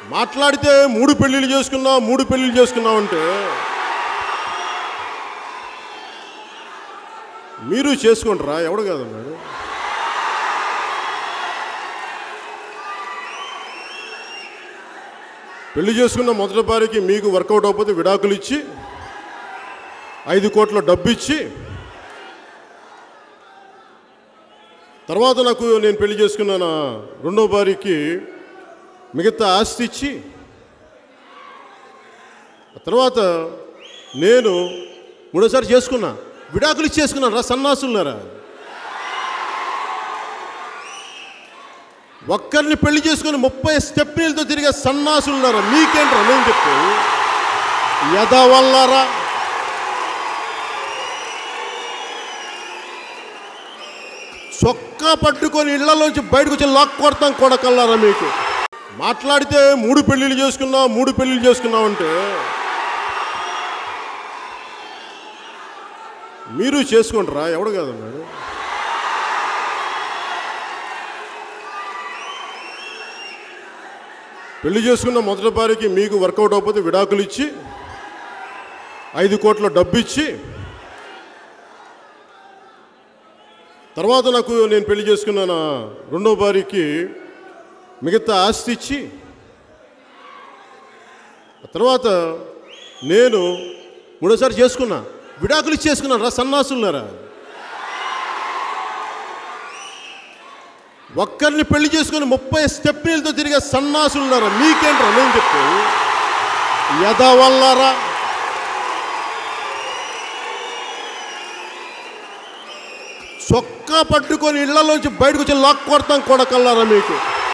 మాట్లాడితే మూడు పెళ్ళిళ్ళు చేసుకున్నావు మూడు పెళ్ళిళ్ళు చేసుకున్నావు అంటే మీరు చేసుకుంటారా ఎవడు కాదన్నాడు పెళ్లి చేసుకున్న మొదటి భార్యకి మీకు వర్కౌట్ అవ్వకపోతే విడాకులు ఇచ్చి ఐదు కోట్ల డబ్బు ఇచ్చి తర్వాత నాకు నేను పెళ్లి చేసుకున్న నా రెండో భార్యకి మిగతా ఆస్తి ఇచ్చి ఆ తర్వాత నేను మూడోసారి చేసుకున్నా విడాకులు ఇచ్చేసుకున్నాను రా సన్నాసులున్నారా ఒక్కరిని పెళ్లి చేసుకుని ముప్పై స్టెప్నీలతో తిరిగే సన్నాసులున్నారా మీకేంట్రా నేను చెప్పు యదవల్లారా చొక్కా పట్టుకొని ఇళ్లలోంచి బయటకు వచ్చి లాక్ కొడతాం కొడకల్లారా మీకు మాట్లాడితే మూడు పెళ్ళిళ్ళు చేసుకున్నావు మూడు పెళ్ళిళ్ళు చేసుకున్నావు అంటే మీరు చేసుకుంటారా ఎవడు కాదన్నాడు పెళ్లి చేసుకున్న మొదటి భార్యకి మీకు వర్కౌట్ అవ్వకపోతే విడాకులు ఇచ్చి ఐదు కోట్ల డబ్బు ఇచ్చి తర్వాత నాకు నేను పెళ్లి చేసుకున్న నా రెండో భార్యకి మిగతా ఆస్తి ఇచ్చి ఆ తర్వాత నేను మూడోసారి చేసుకున్నా విడాకులు ఇచ్చేసుకున్నాను రా సన్నాసులున్నారా ఒక్కరిని పెళ్లి చేసుకుని ముప్పై స్టెప్నీలతో తిరిగే సన్నాసులున్నారా మీకేంట్రా నేను చెప్పు యదవల్లారా చొక్కా పట్టుకొని ఇళ్లలోంచి బయటకు వచ్చి లాక్ కొడతాం కొడకల్లారా మీకు